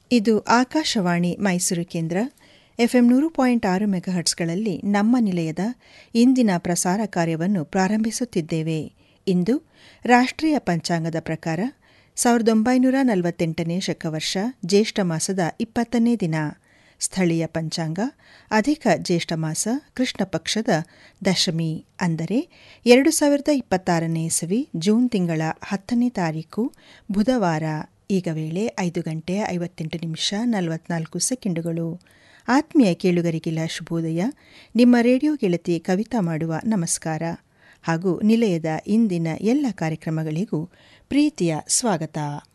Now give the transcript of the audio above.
ಇದು ಆಕಾಶವಾಣಿ ಮೈಸೂರು ಕೇಂದ್ರ ಎಫ್ಎಂ ನೂರು ಪಾಯಿಂಟ್ ಆರು ಮೆಗಾಹರ್ಟ್ಸ್ಗಳಲ್ಲಿ ನಮ್ಮ ನಿಲಯದ ಇಂದಿನ ಪ್ರಸಾರ ಕಾರ್ಯವನ್ನು ಪ್ರಾರಂಭಿಸುತ್ತಿದ್ದೇವೆ ಇಂದು ರಾಷ್ಟ್ರೀಯ ಪಂಚಾಂಗದ ಪ್ರಕಾರ ಸಾವಿರದ ಒಂಬೈನೂರ ನಲವತ್ತೆಂಟನೇ ಶಕವರ್ಷ ಜ್ಯೇಷ್ಠ ಮಾಸದ ಇಪ್ಪತ್ತನೇ ದಿನ ಸ್ಥಳೀಯ ಪಂಚಾಂಗ ಅಧಿಕ ಜ್ಯೇಷ್ಠ ಮಾಸ ಕೃಷ್ಣ ಪಕ್ಷದ ದಶಮಿ ಅಂದರೆ ಎರಡು ಸಾವಿರದ ಇಪ್ಪತ್ತಾರನೇ ಇಸವಿ ಜೂನ್ ತಿಂಗಳ ಹತ್ತನೇ ತಾರೀಕು ಬುಧವಾರ ಈಗ ವೇಳೆ ಐದು ಗಂಟೆ ಐವತ್ತೆಂಟು ನಿಮಿಷ ನಲವತ್ನಾಲ್ಕು ಸೆಕೆಂಡುಗಳು ಆತ್ಮೀಯ ಕೇಳುಗರಿಗೆಲ್ಲ ಶುಭೋದಯ ನಿಮ್ಮ ರೇಡಿಯೋ ಗೆಳತಿ ಕವಿತಾ ಮಾಡುವ ನಮಸ್ಕಾರ ಹಾಗೂ ನಿಲಯದ ಇಂದಿನ ಎಲ್ಲ ಕಾರ್ಯಕ್ರಮಗಳಿಗೂ ಪ್ರೀತಿಯ ಸ್ವಾಗತ